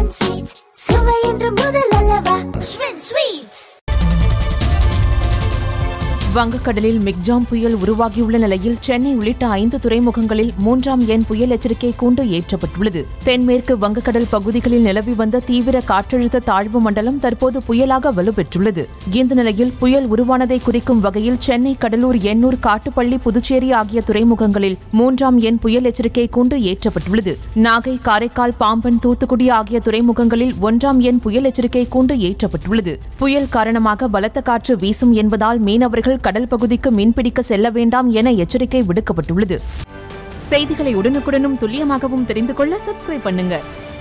Schwinn Sweets. சுவை என்று முதல் அல்லவா Schwinn Sweets. வங்கக்கடலில் மிக்ஜாம் புயல் உருவாகியுள்ள நிலையில் சென்னை உள்ளிட்ட ஐந்து துறைமுகங்களில் மூன்றாம் எண் புயல் எச்சரிக்கை கூண்டு ஏற்றப்பட்டுள்ளது தென்மேற்கு வங்கக்கடல் பகுதிகளில் நிலவி வந்த தீவிர காற்றழுத்த தாழ்வு மண்டலம் தற்போது புயலாக வலுப்பெற்றுள்ளது இந்த நிலையில் புயல் உருவானதை குறிக்கும் வகையில் சென்னை கடலூர் எண்ணூர் காட்டுப்பள்ளி புதுச்சேரி ஆகிய துறைமுகங்களில் மூன்றாம் எண் புயல் எச்சரிக்கை கூண்டு ஏற்றப்பட்டுள்ளது நாகை காரைக்கால் பாம்பன் தூத்துக்குடி ஆகிய துறைமுகங்களில் ஒன்றாம் எண் புயல் எச்சரிக்கை கூண்டு ஏற்றப்பட்டுள்ளது புயல் காரணமாக பலத்த காற்று வீசும் என்பதால் மீனவர்கள் கடல் பகுதிக்கு மீன்பிடிக்க செல்ல வேண்டாம் என எச்சரிக்கை விடுக்கப்பட்டுள்ளது செய்திகளை உடனுக்குடனும் துல்லியமாகவும் தெரிந்து கொள்ள சப்ஸ்கிரைப் பண்ணுங்க